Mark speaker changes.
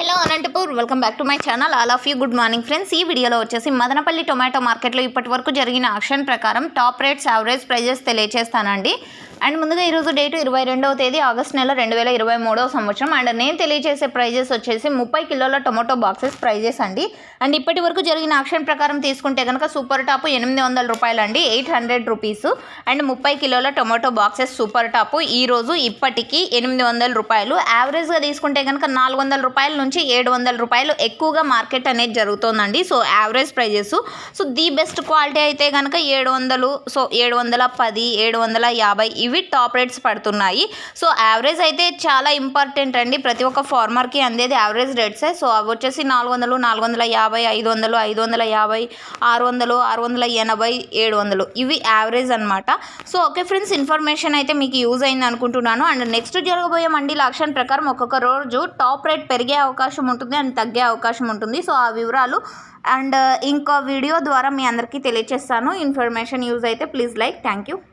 Speaker 1: hello Anantapur welcome back to my channel all of you good morning friends ఈ వీడియోలో వచ్చేసి Madanapalle tomato మార్కెట్లో ఇప్పటి వరకు జరిగిన ఆక్షన్ ప్రకారం టాప్ రేట్స్ యావరేజ్ ప్రైజెస్ తెలియజేస్తానండి అండ్ ముందుగా ఈరోజు డేటు ఇరవై రెండవ తేదీ ఆగస్ట్ నెల రెండు వేల ఇరవై మూడవ సంవత్సరం అండ్ నేను తెలియజేసే ప్రైజెస్ వచ్చేసి ముప్పై కిలోల టొమాటో బాక్సెస్ ప్రైజెస్ అండి అండ్ ఇప్పటి వరకు జరిగిన ఆక్షన్ ప్రకారం తీసుకుంటే కనుక సూపర్ టాప్ ఎనిమిది వందల రూపాయలు అండి ఎయిట్ హండ్రెడ్ రూపీస్ అండ్ ముప్పై కిలోల టొమాటో బాక్సెస్ సూపర్ టాప్ ఈ రోజు ఇప్పటికి ఎనిమిది వందల రూపాయలు యావరేజ్గా తీసుకుంటే కనుక నాలుగు వందల రూపాయల నుంచి ఏడు వందల రూపాయలు ఎక్కువగా మార్కెట్ అనేది జరుగుతోందండి so average prices so the best quality అయితే కనుక ఏడు వందలు సో ఏడు వందల పది ఏడు వందల యాభై ఇవి టాప్ రేట్స్ పడుతున్నాయి సో యావరేజ్ అయితే చాలా ఇంపార్టెంట్ అండి ప్రతి ఒక్క ఫార్మర్కి అందేది యావరేజ్ రేట్సే సో అవి వచ్చేసి నాలుగు వందలు నాలుగు వందల యాభై ఐదు వందలు ఐదు వందల యాభై ఆరు వందలు ఆరు వందల ఎనభై ఏడు వందలు ఇవి యావరేజ్ అనమాట సో ఓకే ఫ్రెండ్స్ ఇన్ఫర్మేషన్ అయితే మీకు యూజ్ అయింది అనుకుంటున్నాను అండ్ నెక్స్ట్ జరగబోయే మండీల ఆక్షన్ ప్రకారం ఒక్కొక్క రోజు టాప్ రేట్ పెరిగే అవకాశం ఉంటుంది అండ్ తగ్గే అవకాశం ఉంటుంది సో ఆ వివరాలు అండ్ ఇంకో వీడియో ద్వారా మీ అందరికీ తెలియచేస్తాను ఇన్ఫర్మేషన్ యూజ్ అయితే ప్లీజ్ లైక్ థ్యాంక్ యూ